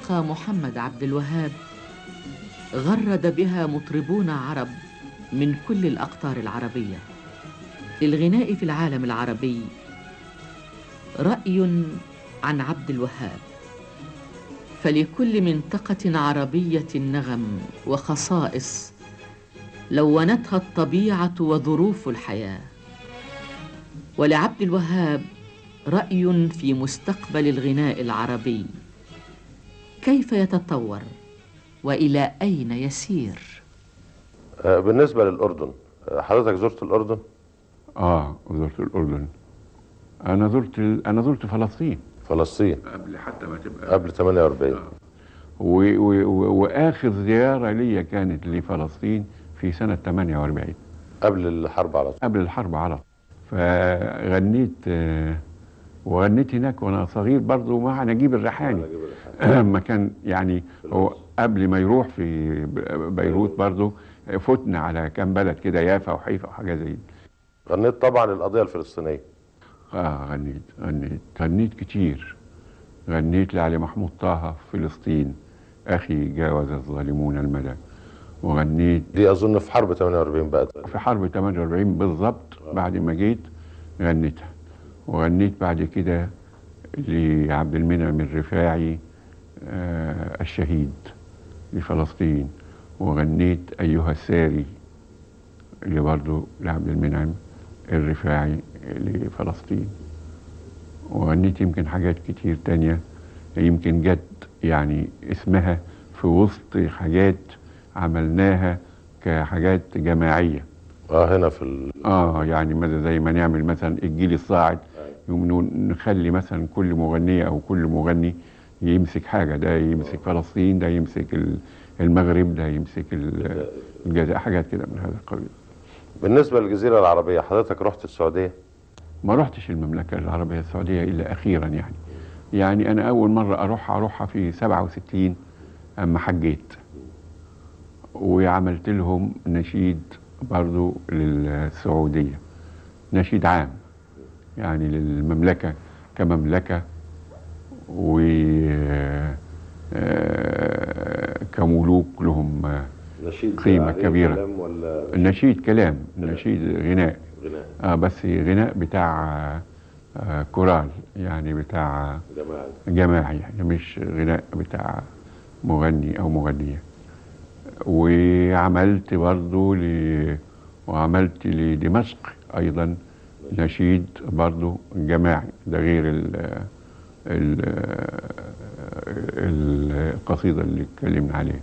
الموسيقى محمد عبد الوهاب غرد بها مطربون عرب من كل الأقطار العربية للغناء في العالم العربي رأي عن عبد الوهاب فلكل منطقة عربية نغم وخصائص لونتها الطبيعة وظروف الحياة ولعبد الوهاب رأي في مستقبل الغناء العربي كيف يتطور وإلى أين يسير آه، بالنسبة للأردن آه، حضرتك زرت الأردن اه زرت الاردن انا زرت ال... انا زرت فلسطين فلسطين قبل حتى ما تبقى قبل 48 و... و... و... واخر زياره ليا كانت لفلسطين في سنه 48 قبل الحرب على طول قبل الحرب على طول. فغنيت آه، وغنيت هناك وانا صغير برضه مع نجيب الريحاني لما كان يعني هو قبل ما يروح في ب- بيروت برضه فتنا على كام بلد كده يافا وحيفا وحاجه زي دي غنيت طبعا القضية الفلسطينية اه غنيت غنيت غنيت كتير غنيت لعلي محمود طه في فلسطين اخي جاوز الظالمون المدى وغنيت دي أظن في حرب 48 بقى في حرب 48 بالظبط بعد ما جيت غنيتها وغنيت بعد كده لعبد المنعم الرفاعي آه الشهيد لفلسطين وغنيت أيها الساري اللي برضه لعبد المنعم الرفاعي لفلسطين وغنيت يمكن حاجات كتير تانية يمكن جت يعني اسمها في وسط حاجات عملناها كحاجات جماعية اه هنا في ال... اه يعني مثلا زي ما نعمل مثلا الجيل الصاعد يوم نخلي مثلا كل مغنية او كل مغني يمسك حاجة ده يمسك فلسطين ده يمسك ال- المغرب ده يمسك ال- الجزائر حاجات كده من هذا القبيل بالنسبة للجزيرة العربية حضرتك رحت السعودية ما رحتش المملكة العربية السعودية إلا أخيرا يعني يعني أنا أول مرة أروح أروحها في 67 أما حجيت وعملت لهم نشيد برضو للسعودية نشيد عام يعني للمملكة كمملكة و آه، كملوك لهم آه، نشيد قيمة كبيرة. كلام ولا النشيد كلام النشيد غناء غناء اه بس غناء بتاع آه، آه كورال يعني بتاع جماعي جماعي يعني مش غناء بتاع مغني او مغنية وعملت برضو ل... وعملت لدمشق ايضا نشيد برضو جماعي ده غير ال... ال... القصيدة اللي اتكلمنا عليها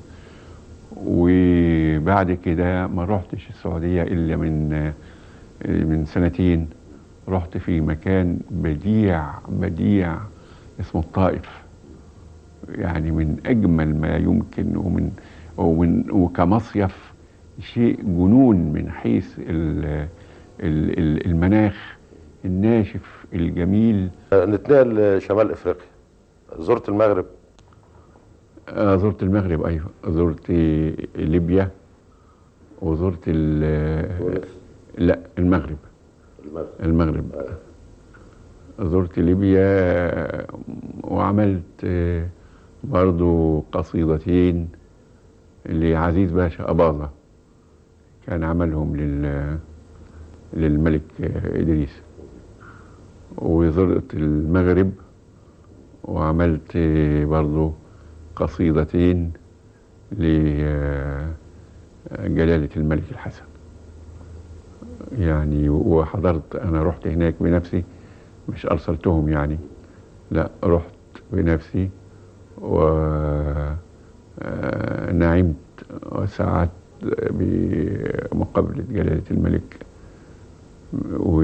وبعد كده ما رحتش السعودية إلا من من سنتين رحت في مكان بديع بديع اسمه الطائف يعني من أجمل ما يمكن ومن ومن وكمصيف شيء جنون من حيث ال ال ال المناخ الناشف الجميل آه، نتنقل لشمال افريقيا زرت المغرب آه، زرت المغرب ايوه زرت ليبيا وزرت ال تونس لا المغرب المغرب المغرب زرت ليبيا وعملت آه، برضو قصيدتين لعزيز باشا أباظة كان عملهم لل للملك آه، إدريس وزرت المغرب وعملت آه، برضو قصيدتين لجلالة الملك الحسن يعني وحضرت أنا رحت هناك بنفسي مش أرسلتهم يعني لا رحت بنفسي ونعمت وسعدت بمقابلة جلالة الملك و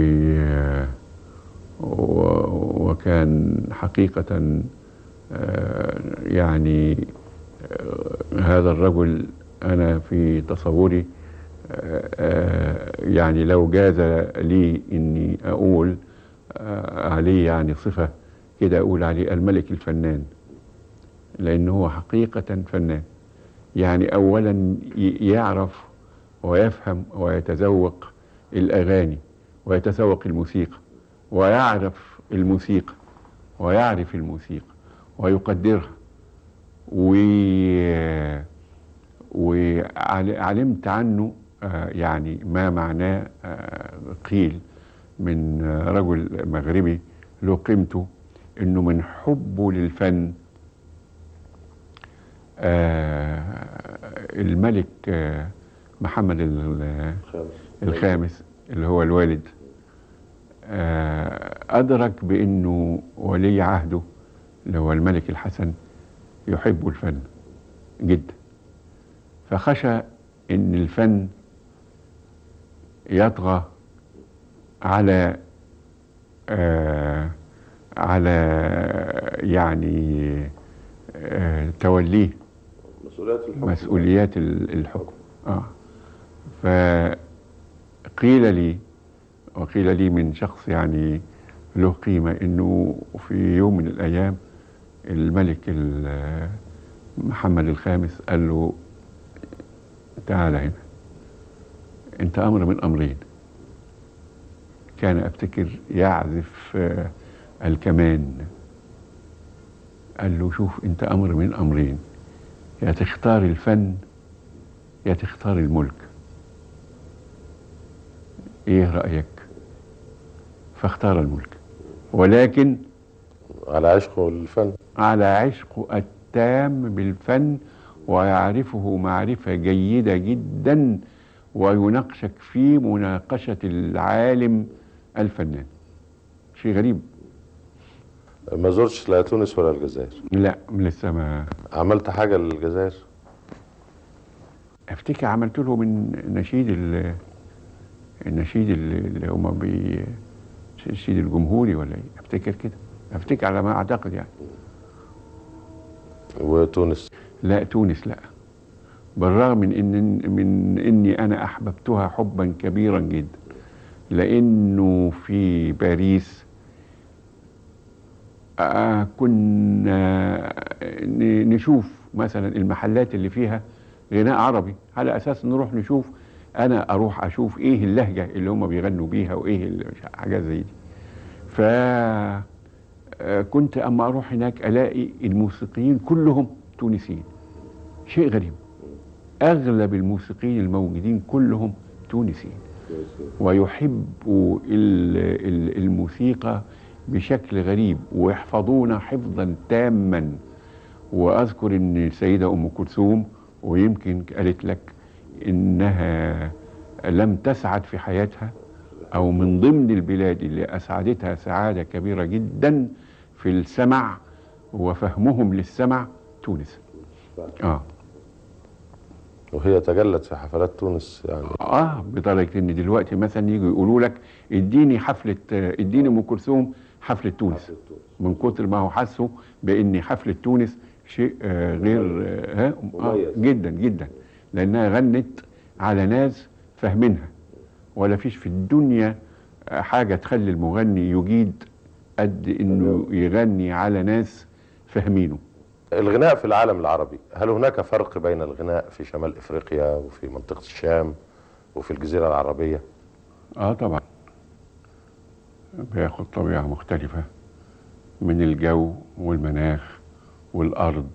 و- وكان حقيقة آه، يعني آه، هذا الرجل أنا في تصوري آه، آه، يعني لو جاز لي إني أقول آه، عليه يعني صفة كده أقول عليه الملك الفنان لأنه هو حقيقة فنان يعني أولا ي- يعرف ويفهم ويتذوق الأغاني ويتذوق الموسيقى ويعرف الموسيقى ويعرف الموسيقى ويقدرها و وعلمت عنه آه، يعني ما معناه آه، قيل من آه، رجل مغربي له قيمته انه من حبه للفن آه، الملك آه، محمد ال- خامس الخامس اللي هو الوالد آه، أدرك بأنه ولي عهده اللي هو الملك الحسن يحب الفن جدا فخشى أن الفن يطغى على آه على يعني آه توليه مسؤوليات الحكم مسؤوليات ال- الحكم اه فقيل لي وقيل لي من شخص يعني له قيمة انه في يوم من الايام الملك ال- محمد الخامس قال له تعال هنا انت امر من امرين كان افتكر يعزف آه، الكمان قال له شوف انت امر من امرين يا تختار الفن يا تختار الملك ايه رأيك فاختار الملك ولكن على عشقه الفن على عشقه التام بالفن ويعرفه معرفة جيدة جدا ويناقشك في مناقشة العالم الفنان شيء غريب ما زرتش لا تونس ولا الجزائر لا لسه ما عملت حاجة للجزائر افتكر عملت له من نشيد ال- النشيد اللي اللي هما بي النشيد الجمهوري ولا ايه افتكر كده افتكر على ما اعتقد يعني وتونس لا تونس لا بالرغم من ان من اني انا احببتها حبا كبيرا جدا لانه في باريس آه كنا ن- نشوف مثلا المحلات اللي فيها غناء عربي على اساس نروح نشوف انا اروح اشوف ايه اللهجه اللي هم بيغنوا بيها وايه ال- حاجات زي دي ف آه، كنت اما اروح هناك الاقي الموسيقيين كلهم تونسيين شيء غريب اغلب الموسيقيين الموجودين كلهم تونسيين ويحبوا ال- ال- الموسيقى بشكل غريب ويحفظون حفظا تاما واذكر ان السيده ام كلثوم ويمكن قالت لك انها لم تسعد في حياتها او من ضمن البلاد اللي اسعدتها سعاده كبيره جدا في السمع وفهمهم للسمع تونس اه وهي تجلت في حفلات تونس يعني اه بطريقه ان دلوقتي مثلا يجوا يقولوا لك اديني حفله آه، اديني ام كلثوم حفله تونس من كتر ما هو حسوا بان حفله تونس شيء آه غير آه آه مميز. جدا جدا لانها غنت على ناس فاهمينها ولا فيش في الدنيا آه، حاجه تخلي المغني يجيد قد انه يغني على ناس فاهمينه الغناء في العالم العربي هل هناك فرق بين الغناء في شمال افريقيا وفي منطقة الشام وفي الجزيرة العربية اه طبعا بياخد طبيعة مختلفة من الجو والمناخ والأرض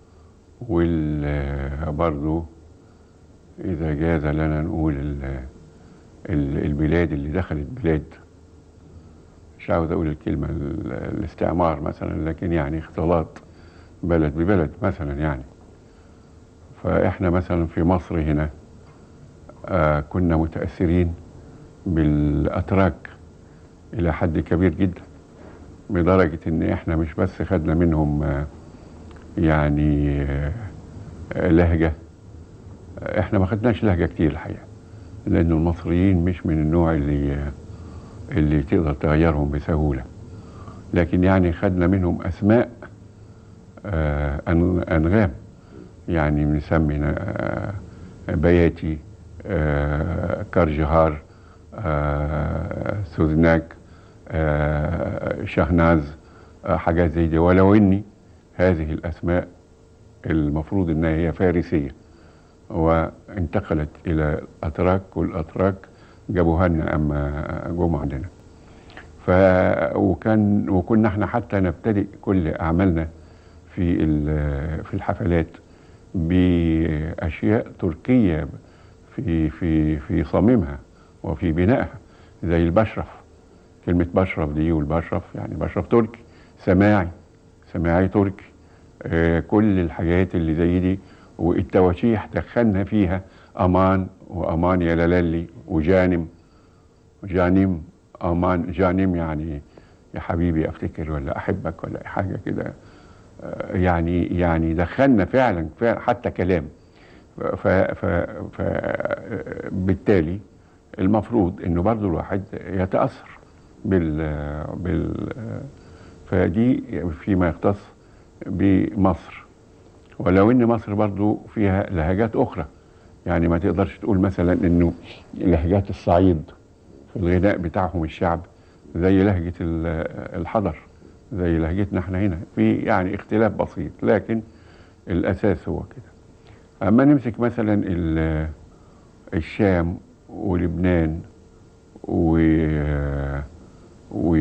وال برضو إذا جاز لنا نقول ال- ال- البلاد اللي دخلت بلاد مش عاوز أقول الكلمة ال- الاستعمار مثلا لكن يعني اختلاط بلد ببلد مثلا يعني فإحنا مثلا في مصر هنا آه كنا متأثرين بالأتراك إلى حد كبير جدا بدرجة إن إحنا مش بس خدنا منهم آه، يعني آه، آه، لهجة آه، إحنا ما خدناش لهجة كتير الحقيقة لأن المصريين مش من النوع اللي آه، اللي تقدر تغيرهم بسهولة لكن يعني خدنا منهم أسماء آه، أن- أنغام يعني بنسمي آه، بياتي آه، كارجهار آه، سوزناك آه، شهناز آه، حاجات زي دي ولو اني هذه الاسماء المفروض انها هي فارسيه وانتقلت الى الاتراك والاتراك جابوها لنا اما جم عندنا ف وكان وكنا احنا حتى نبتدئ كل اعمالنا في ال- في الحفلات باشياء تركيه في في في صميمها وفي بنائها زي البشرف كلمه بشرف دي والبشرف يعني بشرف تركي سماعي سماعي تركي آه، كل الحاجات اللي زي دي والتواشيح دخلنا فيها امان وامان يا لالي وجانم جانم امان جانم يعني يا حبيبي افتكر ولا احبك ولا حاجه كده آه، يعني يعني دخلنا فعلا فعلا حتى كلام ف ف ف بالتالي المفروض انه برضو الواحد يتاثر بال بال فدي فيما يختص بمصر ولو ان مصر برضو فيها لهجات اخرى يعني ما تقدرش تقول مثلا انه لهجات الصعيد في الغناء بتاعهم الشعب زي لهجة ال- الحضر زي لهجتنا احنا هنا في يعني اختلاف بسيط لكن الاساس هو كده اما نمسك مثلا ال- الشام ولبنان و و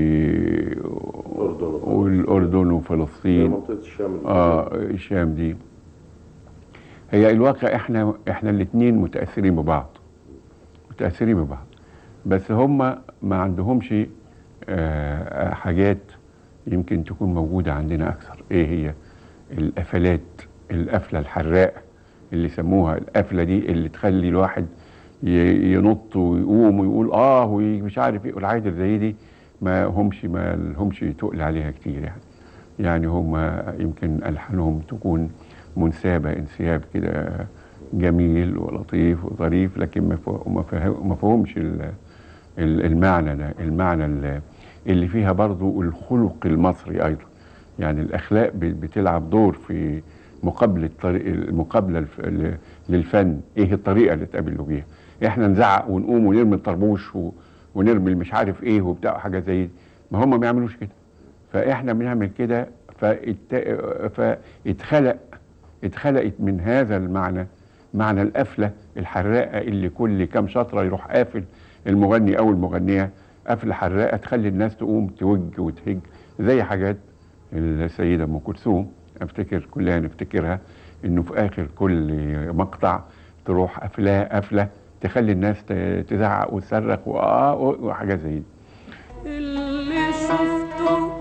والاردن وفلسطين منطقه الشام اه الشام دي هي الواقع احنا احنا الاثنين متاثرين ببعض متاثرين ببعض بس هم ما عندهمش آه حاجات يمكن تكون موجوده عندنا اكثر ايه هي القفلات القفله الحراء اللي سموها القفله دي اللي تخلي الواحد ي- ينط ويقوم ويقول اه ومش عارف ايه والحاجات زي دي ما همش ما لهمش تقل عليها كتير يعني يعني هم يمكن ألحانهم تكون منسابة انسياب كده جميل ولطيف وظريف لكن ما فه- ما فه- ما فهمش ال- ال- المعنى ده المعنى ال- اللي فيها برضو الخلق المصري أيضا يعني الأخلاق ب- بتلعب دور في مقابلة طريق المقابلة الف- ل- للفن إيه الطريقة اللي تقابلوا بيها إحنا نزعق ونقوم ونرمي الطربوش و- ونرمي مش عارف إيه وبتاع حاجة زي دي ما هم ما يعملوش كده فاحنا بنعمل كده فات... فاتخلق اتخلقت من هذا المعنى معنى القفله الحراقه اللي كل كام شطره يروح قافل المغني او المغنيه قفله حراقه تخلي الناس تقوم توج وتهج زي حاجات السيده ام كلثوم افتكر كلنا نفتكرها انه في اخر كل مقطع تروح قفلاه قفله تخلي الناس ت- تزعق وتصرخ واه وحاجات زي دي اللي شفته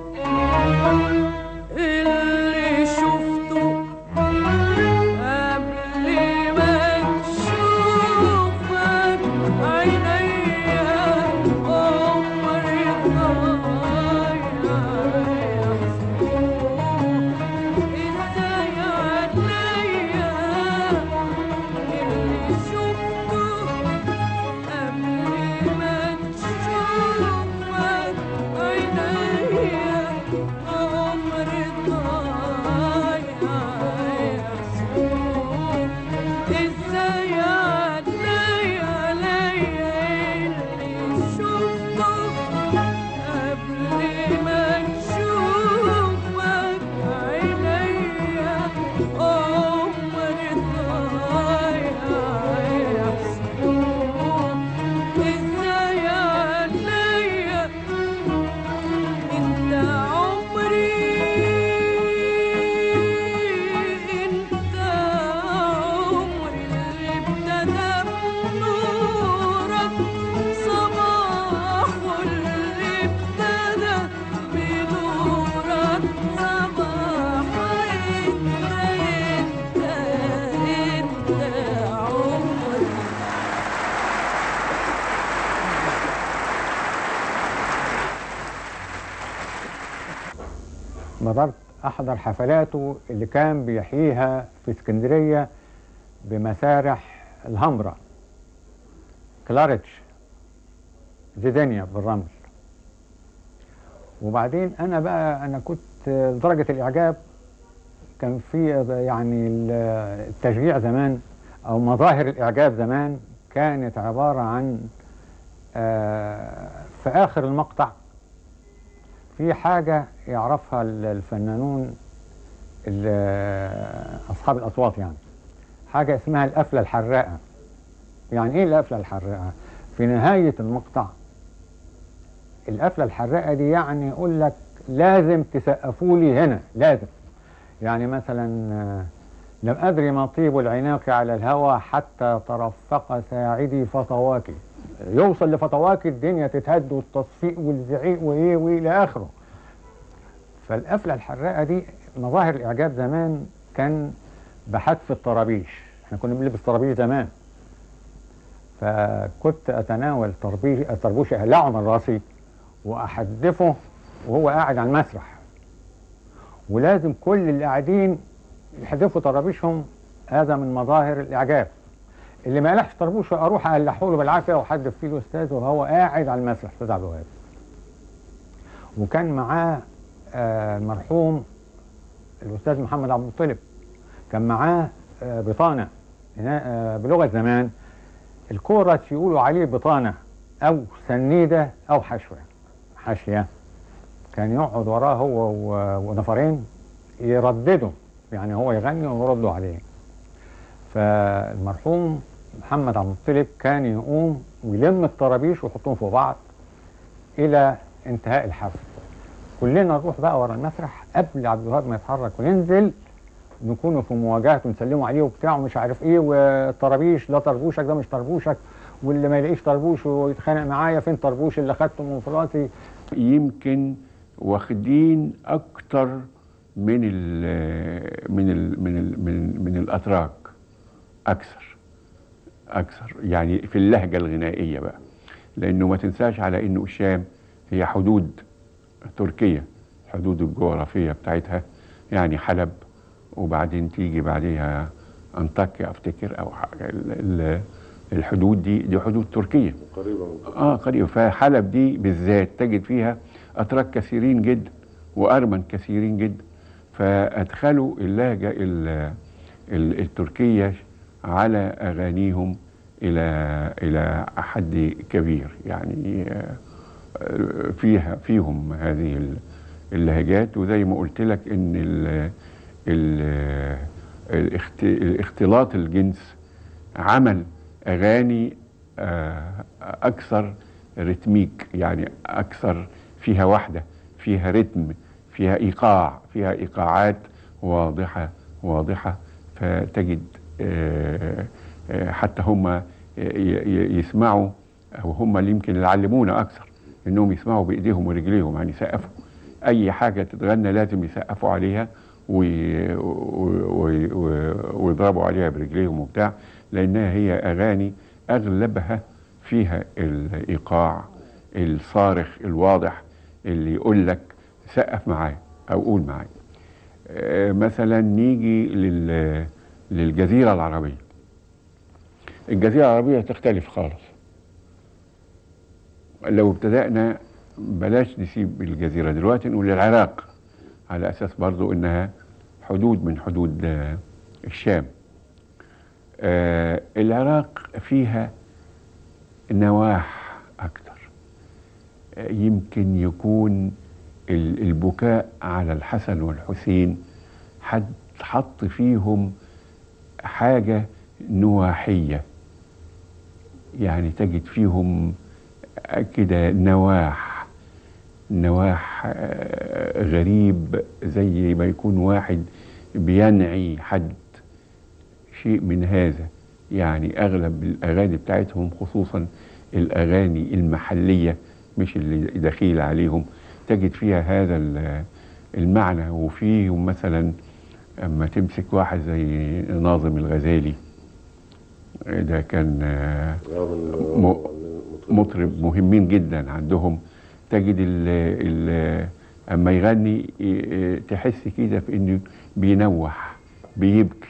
اللي شفته قبل ما تشوفك عينيا عمري ضايع ازاي عينيا اللي شفته قبل ما تشوفك عينيا عمري ضايع ازاي علي عليا اللي شفته قبل ما تشوفك عينيا عمري ضايع ازاي عليا انت عمري انت عمري اللي ابتدى بنورك صباح واللي ابتدى بنورك صباح انت انت انت عمري مررت احضر حفلاته اللي كان بيحييها في اسكندريه بمسارح الهمرة كلاريتش زيدانيا بالرمل وبعدين انا بقى انا كنت لدرجه الاعجاب كان في يعني التشجيع زمان او مظاهر الاعجاب زمان كانت عباره عن آه، في اخر المقطع في حاجة يعرفها ال- الفنانون ال- أصحاب الأصوات يعني حاجة اسمها القفلة الحراقة يعني إيه القفلة الحراقة؟ في نهاية المقطع القفلة الحراقة دي يعني يقول لك لازم تسقفوا لي هنا لازم يعني مثلا آه، لم أدري ما طيب العناق على الهوى حتى ترفق ساعدي فطواك يوصل لفطواك الدنيا تتهد والتصفيق والزعيق وإيه وإلى آخره فالقفلة الحراقة دي مظاهر الإعجاب زمان كان بحذف الطرابيش احنا كنا بنلبس طرابيش زمان فكنت أتناول طربيش طربوش أقلعه من راسي وأحدفه وهو قاعد على المسرح ولازم كل اللي قاعدين يحذفوا طرابيشهم هذا من مظاهر الإعجاب اللي ما قلعش طربوشه أروح أقلحه له بالعافية وأحدف فيه الأستاذ وهو قاعد على المسرح أستاذ عبد الوهاب وكان معاه آه، المرحوم الأستاذ محمد عبد المطلب كان معاه آه، بطانة هنا- آه، بلغة زمان الكورة يقولوا عليه بطانة أو سنيدة أو حشوة حاشية كان يقعد وراه هو و- ونفرين يرددوا يعني هو يغني ويردوا عليه فالمرحوم محمد عبد المطلب كان يقوم ويلم الطرابيش ويحطهم في بعض إلى انتهاء الحفل كلنا نروح بقى ورا المسرح قبل عبد الوهاب ما يتحرك وننزل نكونوا في مواجهه ونسلموا عليه وبتاع ومش عارف ايه والطرابيش ده طربوشك ده مش طربوشك واللي ما يلاقيش طربوش ويتخانق معايا فين طربوش اللي خدته من فراسي يمكن واخدين اكتر من ال من ال من ال من, من الاتراك اكثر اكثر يعني في اللهجه الغنائيه بقى لانه ما تنساش على انه الشام هي حدود تركيا الحدود الجغرافيه بتاعتها يعني حلب وبعدين تيجي بعديها انطاكيا افتكر او ح- ال- ال- الحدود دي دي حدود تركيه قريبة من اه قريب فحلب دي بالذات تجد فيها اتراك كثيرين جدا وارمن كثيرين جدا فادخلوا اللهجه ال- ال- التركيه على اغانيهم الى الى حد كبير يعني آه، آه، فيها فيهم هذه ال- اللهجات وزي ما قلت لك ان ال ال الاخت- الاختلاط الجنس عمل اغاني آه، اكثر رتميك يعني اكثر فيها وحده فيها رتم فيها ايقاع فيها ايقاعات واضحه واضحه فتجد آه، آه، حتى هم ي- ي- يسمعوا او هم اللي يمكن اللي علمونا اكثر انهم يسمعوا بايديهم ورجليهم يعني يسقفوا اي حاجه تتغنى لازم يسقفوا عليها وي- وي- وي- ويضربوا عليها برجليهم وبتاع لانها هي اغاني اغلبها فيها الايقاع الصارخ الواضح اللي يقول لك سقف معايا او قول معايا آه، مثلا نيجي لل للجزيره العربيه الجزيره العربيه تختلف خالص لو ابتدأنا بلاش نسيب الجزيرة دلوقتي نقول العراق على أساس برضو إنها حدود من حدود آه، الشام آه، العراق فيها نواح أكتر آه، يمكن يكون ال- البكاء على الحسن والحسين حد حط فيهم حاجة نواحية يعني تجد فيهم كده نواح نواح آه، غريب زي ما يكون واحد بينعي حد شيء من هذا يعني اغلب الاغاني بتاعتهم خصوصا الاغاني المحليه مش اللي دخيل عليهم تجد فيها هذا ال- المعنى وفيهم مثلا اما تمسك واحد زي ناظم الغزالي ده كان آه، م- مطرب مهمين جدا عندهم تجد ال ال اما يغني ي- تحس كده في انه بينوح بيبكي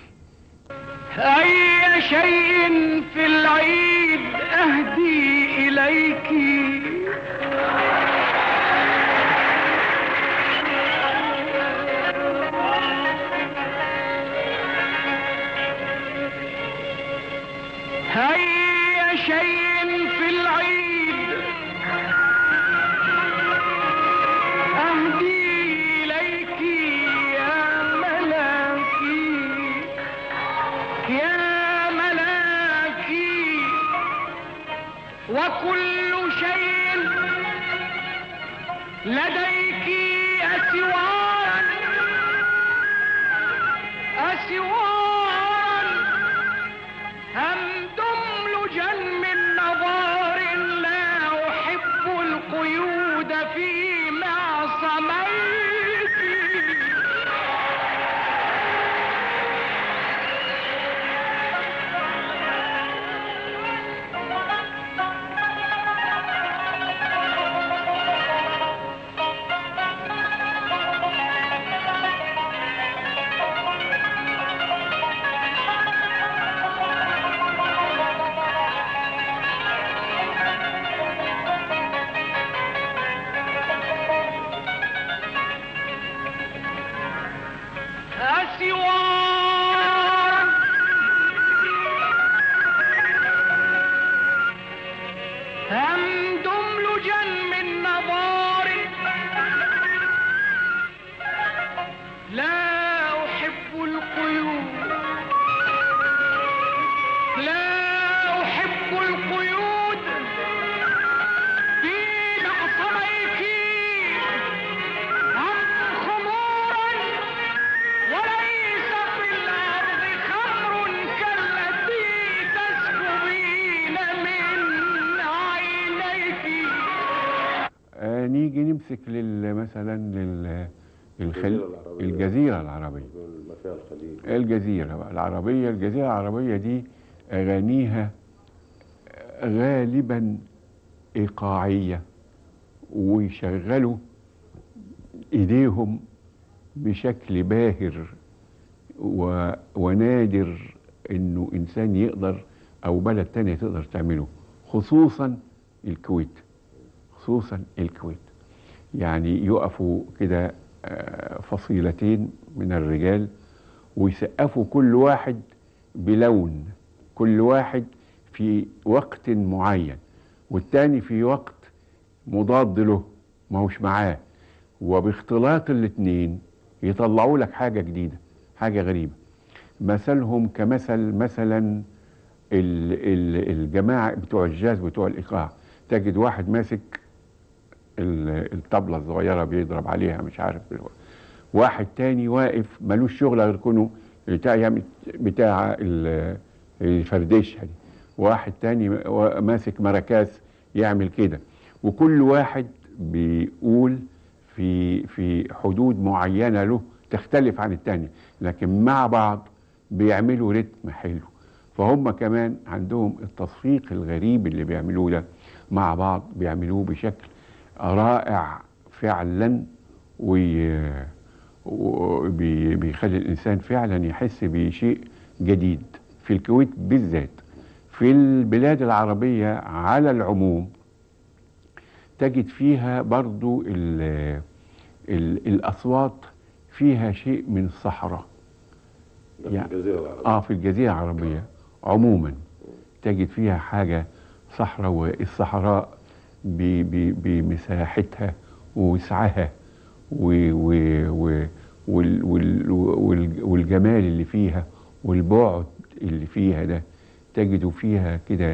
أي شيء في العيد أهدي إليك أي شيء في العيد أهدي إليك يا ملاكي يا ملاكي وكل شيء لديك أسوار سوارا أم دملجا من نظار لا أحب القيود في معصميك أسوارا أم دملجا من نظار لا أحب القيود لا أحب القيود في معصميك أم خمورا وليس في الأرض خمر كالتي تسكبين من عينيك آه نيجي نمسك لل مثلا لل الخل... الجزيرة العربية. الجزيرة العربية ما فيها الخليج الجزيرة بقى العربية الجزيرة العربية دي أغانيها غالبا إيقاعية ويشغلوا إيديهم بشكل باهر و... ونادر إنه إنسان يقدر أو بلد تانية تقدر تعمله خصوصا الكويت خصوصا الكويت يعني يقفوا كده آه، فصيلتين من الرجال ويسقفوا كل واحد بلون كل واحد في وقت معين والتاني في وقت مضاد له ما هوش معاه وباختلاط الاتنين يطلعوا لك حاجة جديدة حاجة غريبة مثلهم كمثل مثلا ال- ال- الجماعة بتوع الجاز بتوع الإيقاع تجد واحد ماسك ال- الطبلة الصغيرة بيضرب عليها مش عارف واحد تاني واقف ملوش شغل غير كونه بتاع يعمل- بتاع ال- الفردشة دي واحد تاني وا- ماسك مراكاز يعمل كده وكل واحد بيقول في في حدود معينة له تختلف عن التاني لكن مع بعض بيعملوا رتم حلو فهم كمان عندهم التصفيق الغريب اللي بيعملوه ده مع بعض بيعملوه بشكل رائع فعلا وي- وبي- بيخلي الانسان فعلا يحس بشيء جديد في الكويت بالذات في البلاد العربية على العموم تجد فيها برضو ال ال الأصوات فيها شيء من الصحراء ده في يعني- الجزيرة العربية اه في الجزيرة العربية عموما تجد فيها حاجة صحراء والصحراء ب- ب- بمساحتها ووسعها و- و- و- وال- وال- وال- والجمال اللي فيها والبعد اللي فيها ده تجد فيها كده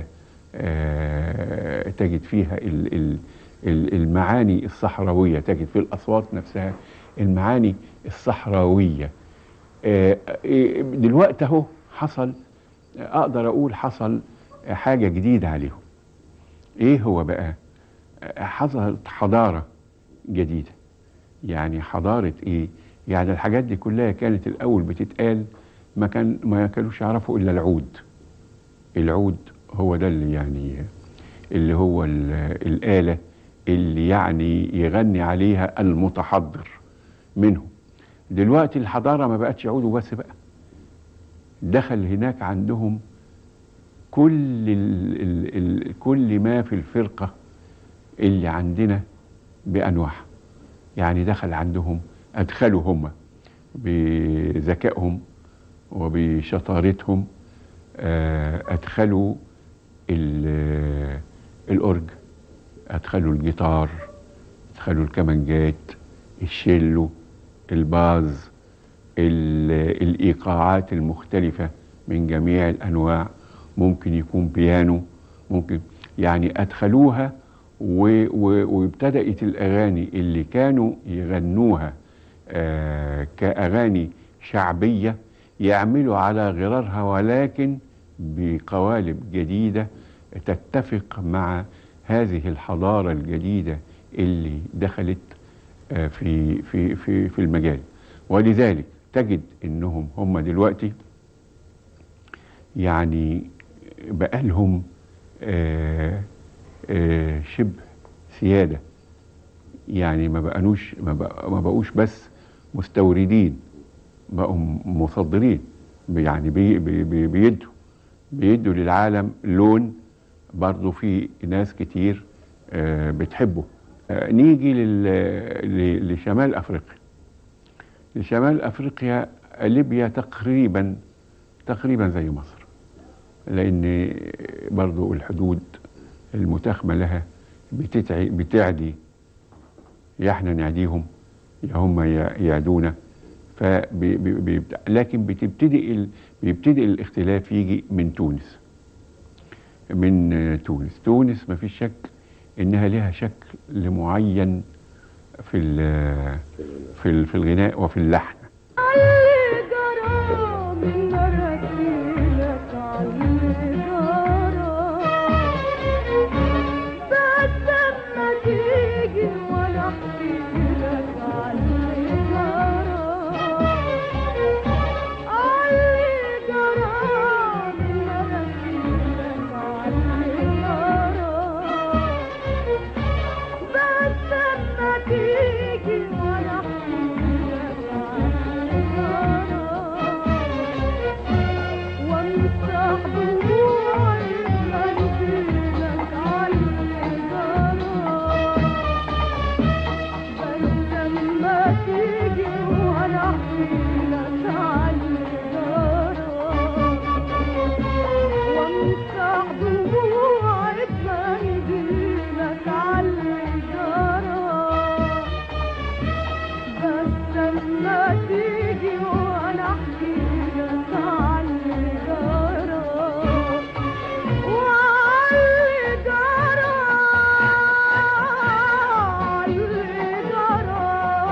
آه، تجد فيها ال- ال- ال- المعاني الصحراوية تجد في الأصوات نفسها المعاني الصحراوية آه، آه، دلوقتي اهو حصل اقدر اقول حصل حاجه جديده عليهم ايه هو بقى آه، حصلت حضاره جديده يعني حضاره ايه يعني الحاجات دي كلها كانت الاول بتتقال ما كان ما كانوش يعرفوا الا العود العود هو ده اللي يعني اللي هو ال- الآلة اللي يعني يغني عليها المتحضر منهم دلوقتي الحضارة ما بقتش عود وبس بقى دخل هناك عندهم كل ال ال ال كل ما في الفرقة اللي عندنا بأنواعها يعني دخل عندهم أدخلوا هم بذكائهم وبشطارتهم آه، أدخلوا ال- الأورج أدخلوا الجيتار أدخلوا الكمانجات الشيلو الباز ال- الإيقاعات المختلفة من جميع الأنواع ممكن يكون بيانو ممكن يعني أدخلوها و- و- وابتدأت الأغاني اللي كانوا يغنوها آه كأغاني شعبية يعملوا على غرارها ولكن بقوالب جديدة تتفق مع هذه الحضارة الجديدة اللي دخلت آه، في في في في المجال ولذلك تجد انهم هم دلوقتي يعني بقى لهم آه، آه، شبه سيادة يعني ما بقنوش ما, بق ما بقوش بس مستوردين بقوا مصدرين يعني بي بي بي بيدوا بيدوا للعالم لون برضو في ناس كتير آه، بتحبه آه، نيجي لل- ل- لشمال افريقيا لشمال افريقيا ليبيا تقريبا تقريبا زي مصر لان برضو الحدود المتاخمه لها بتتعي بتعدي يا احنا نعديهم يا هم يع- يعدونا فبي بي بي لكن بتبتدي ال بيبتدي الاختلاف يجي من تونس من آه، تونس تونس ما فيش شك انها لها شكل معين في ال- في ال- في الغناء وفي اللحن علي جرى من مراسيلك علي جرى بس لما تيجي وانا احكي لك علي جرى علي جرى من مراسيلك علي جرى بس لما تيجي وانا وامسح دموعي منزلك عالحجارة بس لما تيجي وانا احكيلك عالحجارة وامسح دموعي بمنديلك عالحجارة بس لما تيجي وانا احكي لك عن اللي جرى وعلي جرى علي جرى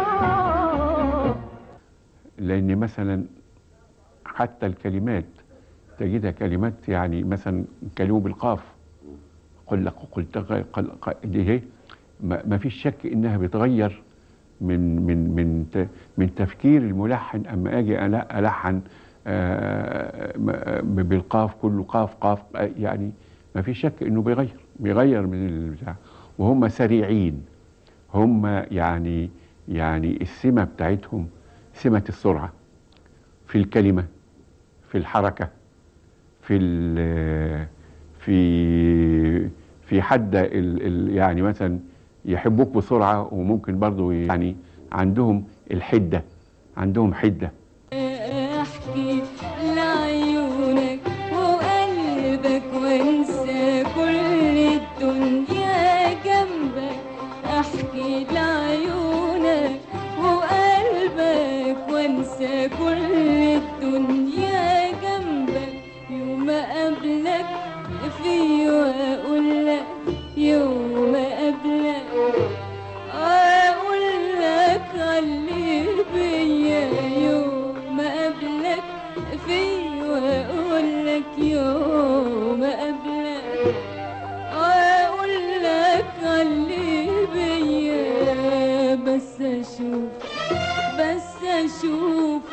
لان مثلا حتى الكلمات تجدها كلمات يعني مثلا كلمه بالقاف قل لك قلت قل قل- دي هي ما ما فيش شك انها بتغير من من من ت- من تفكير الملحن اما اجي ألا- الحن آه، م- بالقاف كله قاف قاف آه، يعني ما فيش شك انه بيغير بيغير من البتاع وهم سريعين هم يعني يعني السمه بتاعتهم سمه السرعه في الكلمه في الحركه في ال- في في حد ال ال يعني مثلا يحبوك بسرعه وممكن برضو يعني عندهم الحده عندهم حده احكي لعيونك وقلبك وانسى كل الدنيا جنبك احكي لعيونك وقلبك وانسى كل الدنيا جنبك يوم اقابلك في واقول لك يوم اقابلك اقول لك علي بيا يوم اقابلك في واقول لك يوم اقابلك اقول لك علي بيا بس اشوف بس اشوف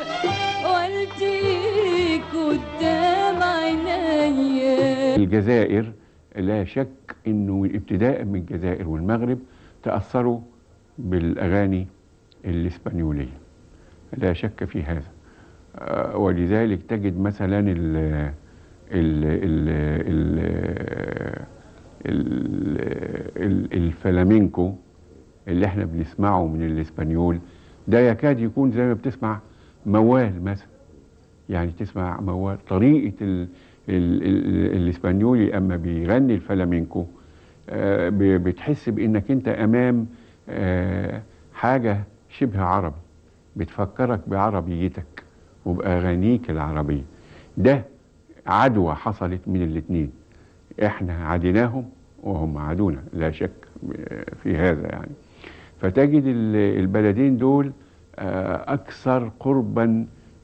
والتيك قدام عينيا الجزائر لا شك انه ابتداء من الجزائر والمغرب تاثروا بالاغاني الاسبانيوليه لا شك في هذا آه، ولذلك تجد مثلا ال ال ال ال ال ال الفلامينكو اللي احنا بنسمعه من الاسبانيول ده يكاد يكون زي ما بتسمع موال مثلا يعني تسمع موال طريقة ال ال ال الاسبانيولي اما بيغني الفلامينكو آه، ب- بتحس بانك انت امام آه، حاجة شبه عربي بتفكرك بعربيتك وبأغانيك العربية ده عدوى حصلت من الاتنين احنا عديناهم وهم عادونا لا شك في هذا يعني فتجد ال- البلدين دول آه، اكثر قربا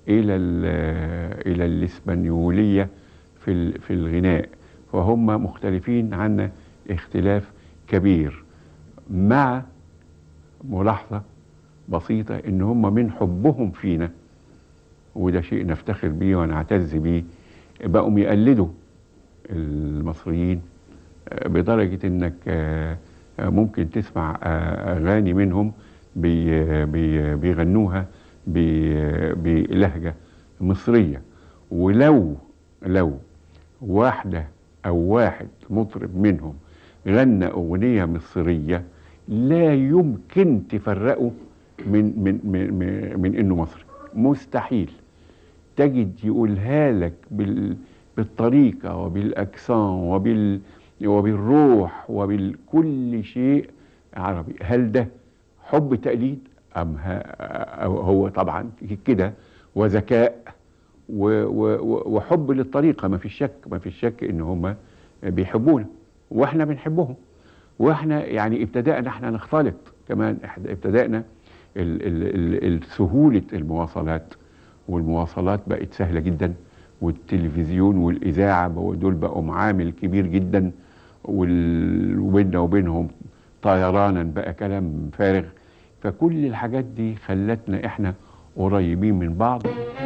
الى ال- الى الاسبانيوليه في ال- في الغناء فهم مختلفين عنا اختلاف كبير مع ملاحظه بسيطه ان هم من حبهم فينا وده شيء نفتخر بيه ونعتز بيه بقوا يقلدوا المصريين آه، بدرجة انك آه، آه، ممكن تسمع آه، اغاني منهم بي بي بيغنوها ب- بلهجة مصرية ولو لو واحدة او واحد مطرب منهم غنى اغنية مصرية لا يمكن تفرقه من من من, من, من انه مصري مستحيل تجد يقولها لك بال بالطريقة وبالأكسان وبال وبالروح وبالكل شيء عربي هل ده حب تقليد أم ها- أو هو طبعا كده وذكاء و- و- و- وحب للطريقة ما في شك ما في شك إن هم بيحبونا وإحنا بنحبهم واحنا يعني ابتدأنا احنا نختلط كمان إحنا ابتدأنا ال- ال- ال- سهولة المواصلات والمواصلات بقت سهلة جدا والتلفزيون والإذاعة بقوا- دول بقوا معامل كبير جدا وال- وبيننا وبينهم طيرانا بقى كلام فارغ فكل الحاجات دي خلتنا احنا قريبين من بعض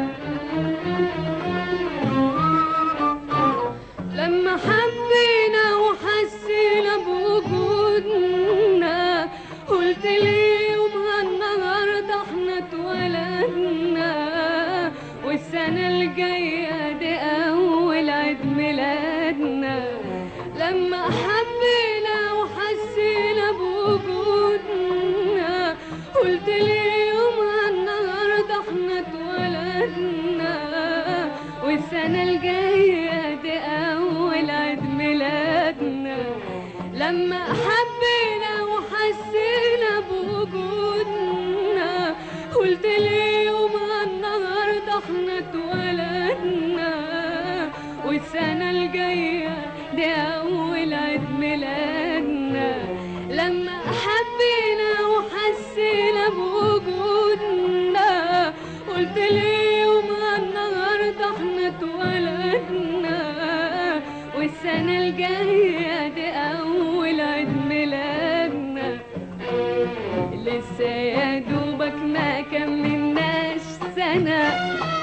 لما حبينا وحسينا بوجودنا قلت لي يومها النهارده احنا اتولدنا والسنة الجاية دي أول عيد ميلادنا لما حبينا وحسينا بوجودنا قلت لي يومها النهارده احنا اتولدنا والسنة الجاية دي أول عيد ميلادنا لما حبينا وحسينا بوجودنا قلت لي يومها النهارده احنا اتولدنا والسنة الجاية دي أول عيد ميلادنا لما حبينا وحسينا بوجودنا قلت لي يومها النهارده احنا اتولدنا والسنة الجاية دي أول عيد ميلادنا لسه يا دوبك ما كملناش سنة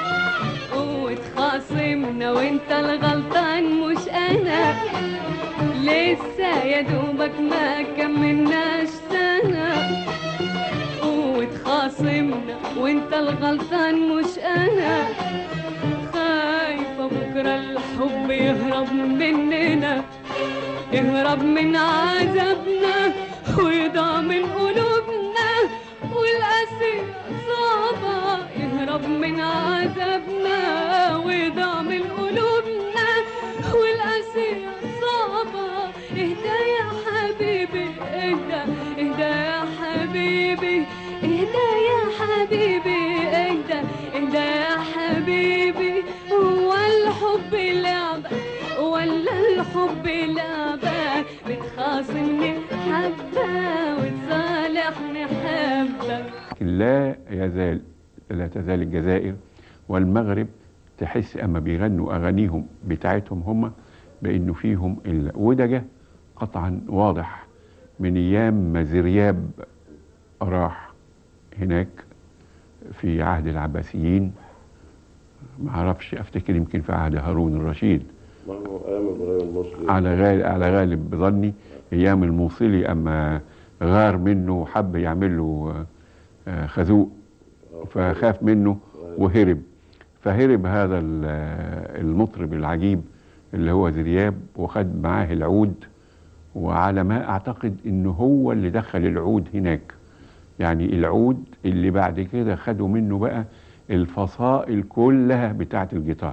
واتخاصمنا وانت الغلطان مش انا لسه يا دوبك ما كملناش سنة واتخاصمنا وانت الغلطان مش انا خايفة بكرة الحب يهرب مننا يهرب من عذابنا ويضيع من قلوبنا والأسير صعبة يهرب من عذابنا ويضيع من قلوبنا والأسير صعبة اهدى يا حبيبي اهدى اهدى يا حبيبي اهدى يا حبيبي اهدى اهدى يا حبيبي هو الحب لعبة ولا الحب لعبة بتخاصمني حبة وتصالحني حبة لكن لا يزال لا تزال الجزائر والمغرب تحس اما بيغنوا اغانيهم بتاعتهم هم بانه فيهم الا وده جه قطعا واضح من ايام ما زرياب راح هناك في عهد العباسيين ما اعرفش افتكر يمكن في عهد هارون الرشيد ما هو ايام ابراهيم المصري على غالب على غالب ظني ايام الموصلي اما غار منه وحب يعمل له آه، خازوق فخاف منه وهرب فهرب هذا ال- المطرب العجيب اللي هو زرياب وخد معاه العود وعلى ما اعتقد انه هو اللي دخل العود هناك يعني العود اللي بعد كده خدوا منه بقى الفصائل كلها بتاعت الجيتار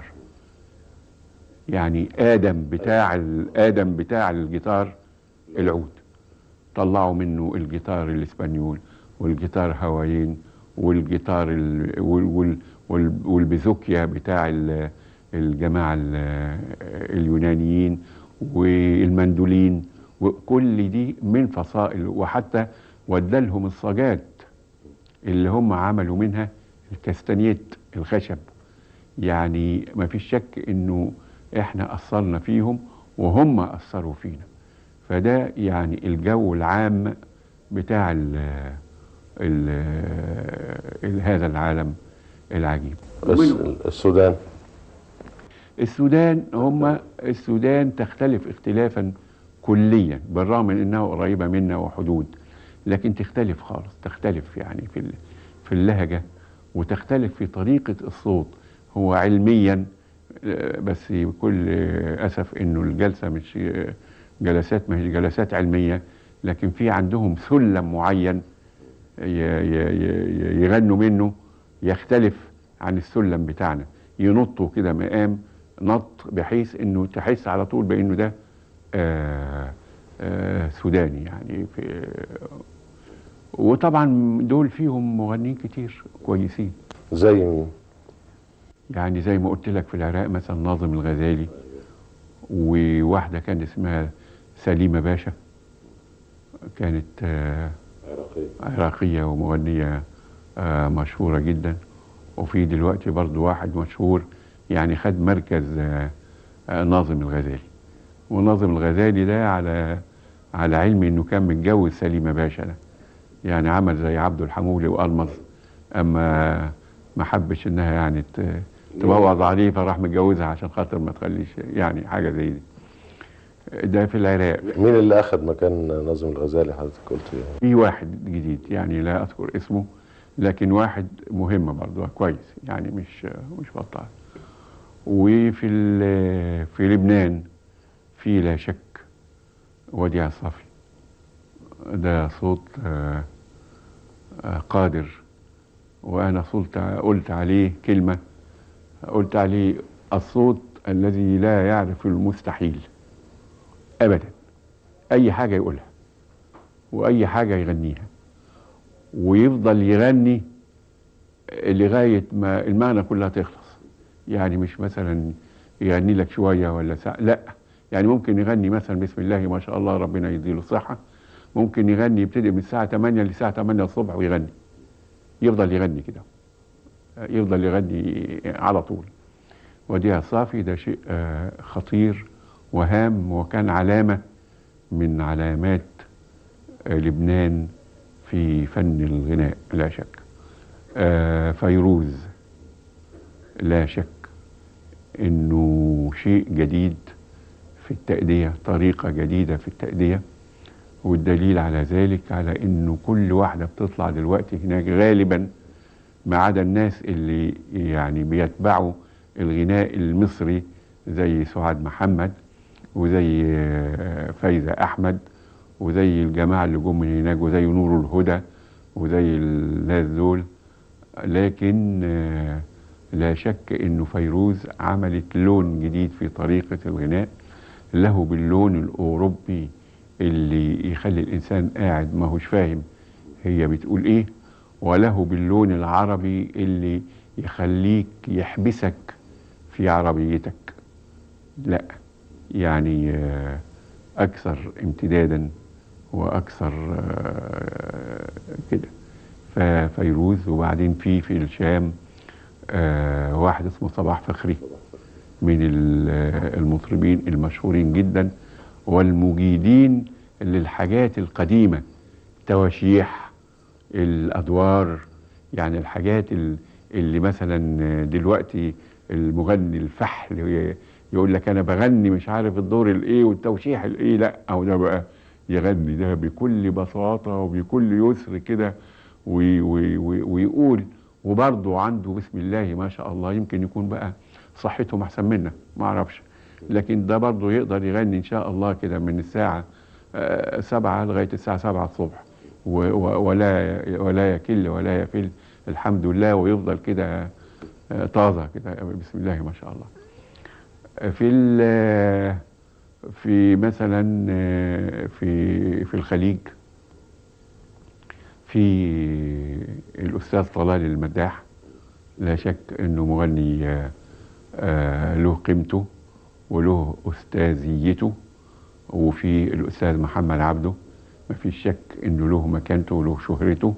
يعني ادم بتاع ال- ادم بتاع الجيتار العود طلعوا منه الجيتار الاسبانيول والجيتار هوايين والجيتار ال- وال- وال- وال- والبيزوكيا بتاع ال- الجماعه ال- اليونانيين والمندولين وكل دي من فصائل وحتى ودلهم الصاجات اللي هم عملوا منها الكاستانيت الخشب يعني ما فيش شك انه احنا اثرنا فيهم وهم اثروا فينا فده يعني الجو العام بتاع ال ال ال هذا العالم العجيب الس- السودان السودان هم السودان تختلف اختلافا كليا بالرغم من انها قريبه منا وحدود لكن تختلف خالص تختلف يعني في ال- في اللهجه وتختلف في طريقه الصوت هو علميا آه، بس بكل آه، اسف انه الجلسه مش آه، جلسات ما هي جلسات علميه لكن في عندهم سلم معين ي- ي- ي- يغنوا منه يختلف عن السلم بتاعنا ينطوا كده مقام نط بحيث انه تحس على طول بانه ده آه آه سوداني يعني في وطبعا دول فيهم مغنيين كتير كويسين زي مين؟ يعني زي ما قلت لك في العراق مثلا ناظم الغزالي وواحده كان اسمها سليمه باشا كانت آه عراقية ومغنية آه، مشهورة جدا وفي دلوقتي برضو واحد مشهور يعني خد مركز آه، آه، ناظم الغزالي وناظم الغزالي ده على على علم انه كان متجوز سليمة باشا ده يعني عمل زي عبده الحمولي والمظ اما ما حبش انها يعني ت- تبوظ عليه فراح متجوزها عشان خاطر ما تخليش يعني حاجة زي دي ده في العراق مين اللي اخذ مكان ناظم الغزالي حضرتك قلت يعني؟ في واحد جديد يعني لا اذكر اسمه لكن واحد مهم برضه كويس يعني مش مش بطال وفي ال- في لبنان في لا شك وديع الصافي ده صوت آه، آه، قادر وانا صلت قلت عليه كلمه قلت عليه الصوت الذي لا يعرف المستحيل ابدا اي حاجه يقولها واي حاجه يغنيها ويفضل يغني لغايه ما المعنى كلها تخلص يعني مش مثلا يغني لك شويه ولا ساعه لا يعني ممكن يغني مثلا بسم الله ما شاء الله ربنا يديله الصحه ممكن يغني يبتدي من الساعه 8 للساعه 8 الصبح ويغني يفضل يغني كده يفضل يغني على طول وديع الصافي ده شيء آه، خطير وهام وكان علامه من علامات آه، لبنان في فن الغناء لا شك آه، فيروز لا شك انه شيء جديد في التأدية طريقة جديدة في التأدية والدليل على ذلك على انه كل واحدة بتطلع دلوقتي هناك غالبا ما عدا الناس اللي يعني بيتبعوا الغناء المصري زي سعاد محمد وزي آه، فايزة احمد وزي الجماعة اللي جم من هناك وزي نور الهدى وزي الناس دول لكن آه، لا شك انه فيروز عملت لون جديد في طريقة الغناء له باللون الاوروبي اللي يخلي الانسان قاعد ما هوش فاهم هي بتقول ايه وله باللون العربي اللي يخليك يحبسك في عربيتك لا يعني آه، اكثر امتدادا واكثر آه، كده ففيروز وبعدين في في الشام آه، واحد اسمه صباح فخري من ال- آه، المطربين المشهورين جدا والمجيدين للحاجات القديمة تواشيح الأدوار يعني الحاجات ال- اللي مثلا دلوقتي المغني الفحل ي- يقول لك أنا بغني مش عارف الدور الإيه والتوشيح الإيه لا أو ده بقى يغني ده بكل بساطة وبكل يسر كده وي- وي- وي- ويقول وبرضه عنده بسم الله ما شاء الله يمكن يكون بقى صحتهم احسن منا ما اعرفش لكن ده برضه يقدر يغني ان شاء الله كده من الساعه آه، سبعة لغايه الساعه سبعة الصبح و- و- ولا ولا يكل ولا يفل الحمد لله ويفضل كده آه، طازه كده بسم الله ما شاء الله آه، في ال- في مثلا آه، في في الخليج في الأستاذ طلال المداح لا شك أنه مغني آه، آه، له قيمته وله أستاذيته وفي الأستاذ محمد عبده ما فيش شك أنه له مكانته وله شهرته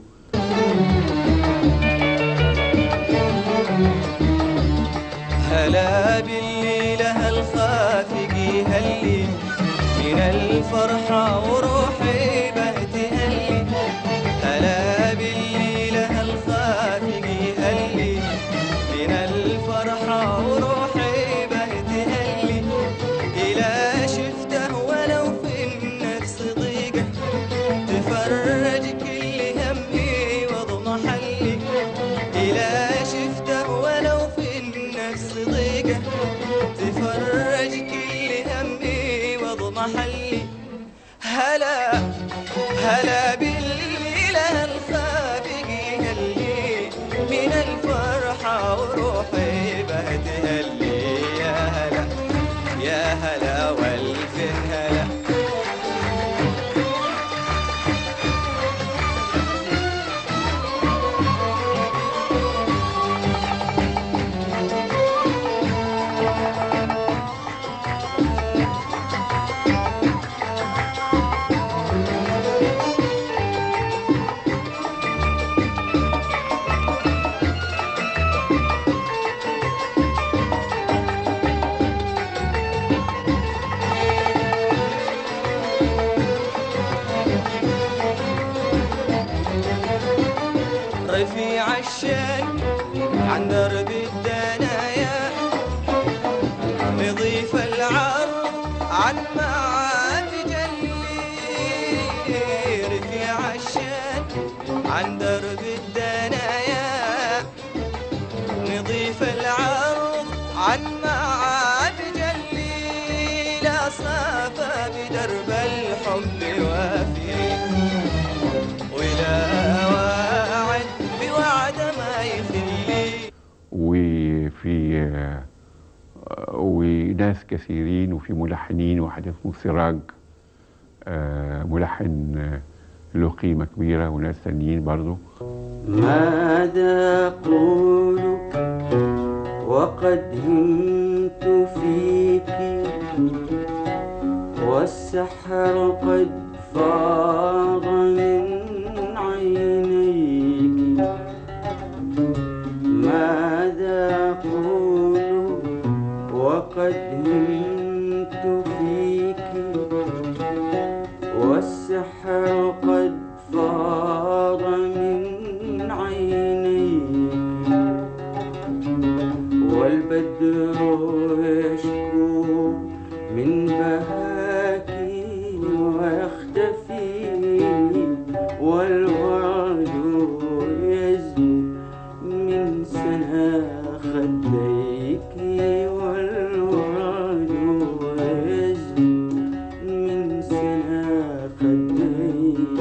تهلي من الفرحة وروحي بتهلي هلا بالليلة الخافق يهلي من الفرحة وروحي بتهلي إلى شفته ولو في النفس ضيقة تفرج كل همي واضم حلي إلى شفته ولو في النفس ضيقة تفرج كل همي واضم حلي هلا هلا بالإله الخافق يهلي من الفرحة وروحي بتهلي يا هلا يا هلا والف هلا رفيع الشان عن درب الدنايا نضيف العرض عن معاد جلي رفيع الشان عن درب الدنايا نضيف العرض عن معاد جلي لا صافى بدرب الحب وافي ولا واعد بوعد ما يخلي وفي آه، وناس كثيرين وفي ملحنين واحد اسمه سراج آه، ملحن آه، له قيمة كبيرة وناس تانيين برضو ماذا أقول وقد همت فيك والسحر قد فاض من عينيك ماذا أقول وقد همت فيك والسحر قد فاض من عينيك والبدر يشكو من بهاك ويختفي والورد يزن من سنا خديك والورد يزن من سنا خديك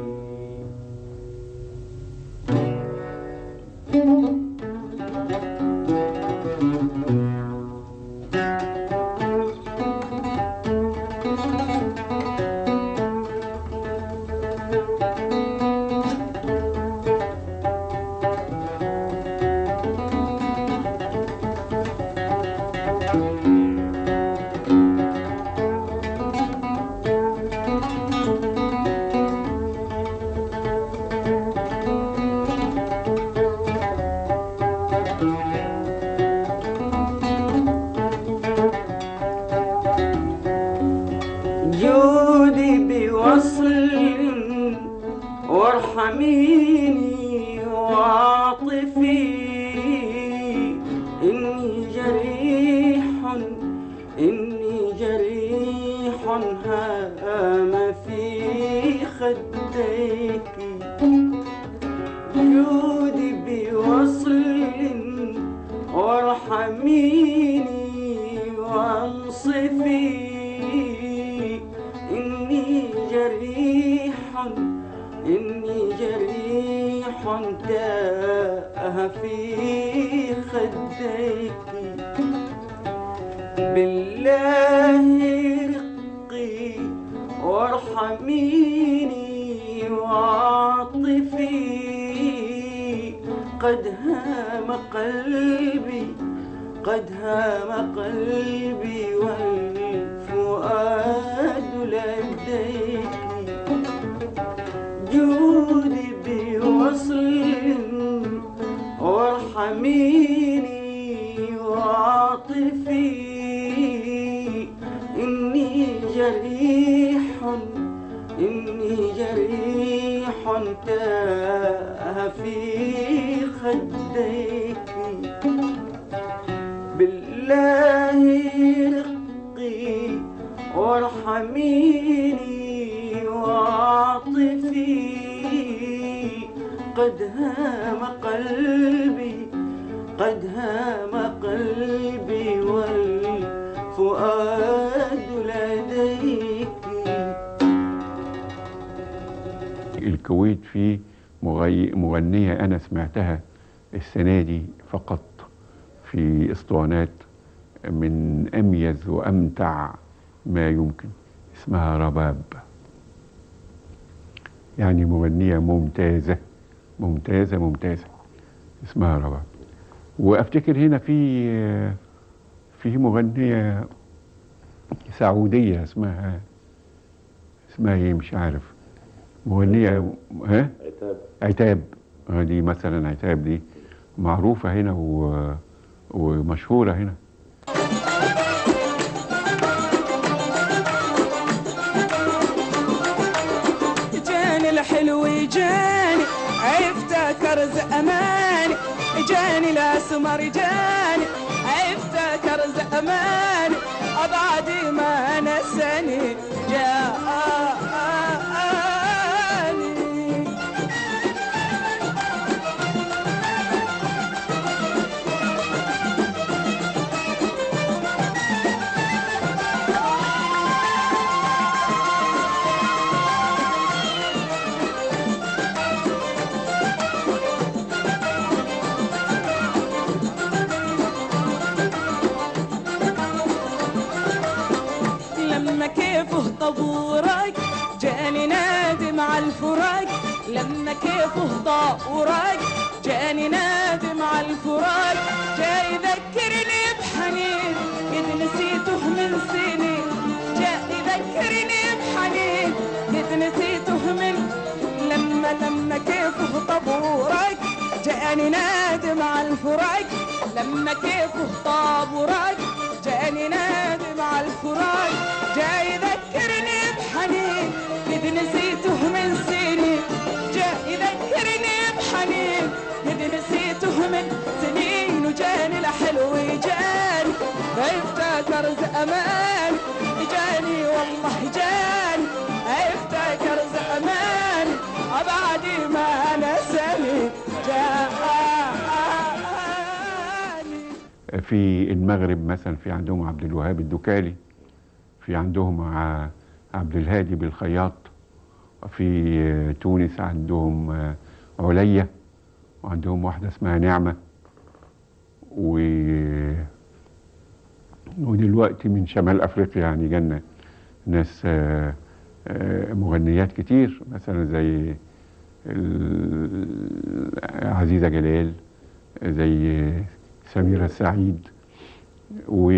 جودي بوصل وارحميني وعاطفي إني جريح إني جريح هام في خديك جودي بوصل وارحميني وانصفي إني جريح إني جريح تاه في خديك بالله رقي وارحميني وعاطفي قد هام قلبي قد هام قلبي والفؤاد لديك جودي بوصل وارحميني وعاطفي إني حميني وعاطفي قد هام قلبي قد هام قلبي والفؤاد لديك الكويت في مغي... مغنية أنا سمعتها السنة دي فقط في اسطوانات من أميز وأمتع ما يمكن اسمها رباب يعني مغنية ممتازة ممتازة ممتازة اسمها رباب وافتكر هنا في في مغنية سعودية اسمها اسمها ايه مش عارف مغنية ها عتاب عتاب آه دي مثلا عتاب دي معروفة هنا و... ومشهورة هنا جاني الحلو جاني افتكر زماني جاني الاسمر جاني افتكر زماني ابعد ما نساني جاني لما كيفه طبورك جاني نادم على الفراق لما كيفه طبورك جاني نادم على الفراق جاي يذكرني بحنين قد نسيته من سنين جاي يذكرني بحنين قد نسيته من لما لما كيفه طبورك جاني نادم على الفراق لما كيفه طابورك جاني نادم على الفراق جاي يذكرني بحنين قد نسيته من سنين جاي يذكرني بحنين قد نسيته من سنين وجاني الحلو جاني افتكر زمان جاني والله جاني افتكر زمان ابعد ما نساني جاني في المغرب مثلا في عندهم عبد الوهاب الدكالي في عندهم ع- عبد الهادي بالخياط في تونس عندهم عليا وعندهم واحدة اسمها نعمة و ودلوقتي من شمال أفريقيا يعني جنة ناس آه، آه، مغنيات كتير مثلا زي ال- عزيزة جلال زي سميرة السعيد و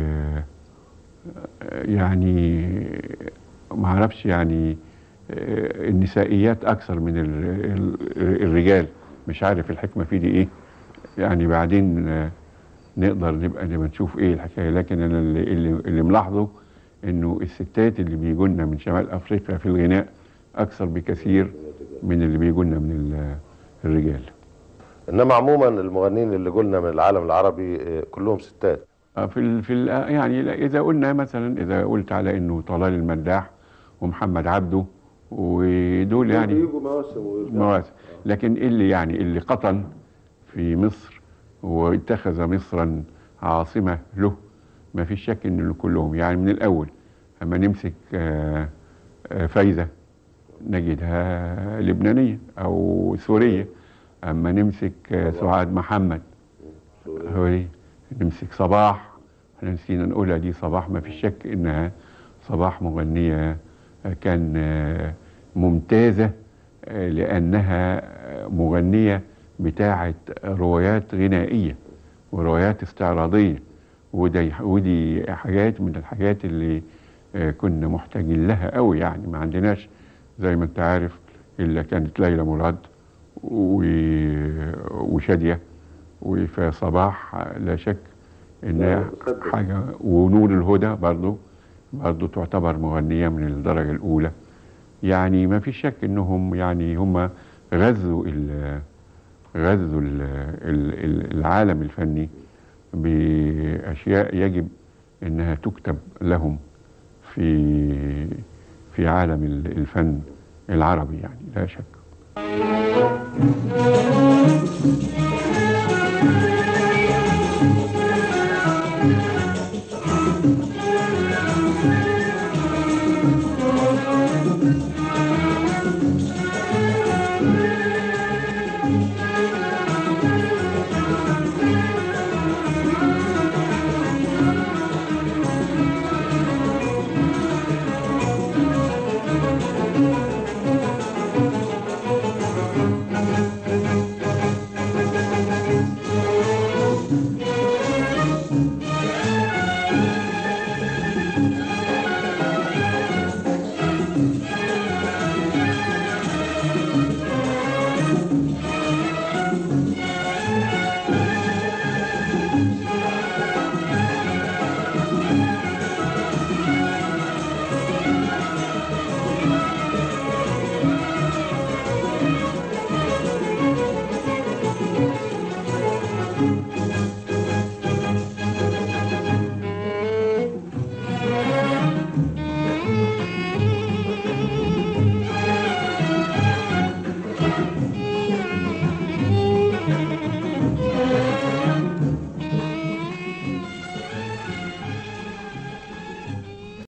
يعني ما اعرفش يعني آه، النسائيات اكثر من ال- ال- الرجال مش عارف الحكمه في دي ايه يعني بعدين آه، نقدر نبقى نبقى نشوف ايه الحكايه لكن انا اللي, اللي, اللي ملاحظه انه الستات اللي بيجوا لنا من شمال افريقيا في الغناء اكثر بكثير من اللي بيجوا لنا من ال- الرجال انما عموما المغنيين اللي قلنا من العالم العربي آه، كلهم ستات آه، في ال في ال يعني لا، اذا قلنا مثلا اذا قلت على انه طلال المداح ومحمد عبده ودول يعني بيجوا مواسم ويرجعوا. مواسم لكن اللي يعني اللي قطن في مصر واتخذ مصرا عاصمة له ما فيش شك ان كلهم يعني من الاول اما نمسك آه، آه، فايزة نجدها لبنانية او سورية اما نمسك آه، سعاد محمد هوري نمسك صباح احنا نسينا نقولها دي صباح ما فيش شك انها صباح مغنية آه، كان آه، ممتازة آه، لأنها آه، مغنية بتاعة روايات غنائية وروايات استعراضية ودي, ودي حاجات من الحاجات اللي آه، كنا محتاجين لها قوي يعني ما عندناش زي ما انت عارف إلا كانت ليلى مراد و- وشادية وفي صباح لا شك انها حاجة ونور الهدى برضو برضو تعتبر مغنية من الدرجة الأولى يعني ما في شك انهم يعني هم غزوا ال غزوا ال ال ال العالم الفني باشياء يجب انها تكتب لهم في في عالم ال- الفن العربي يعني لا شك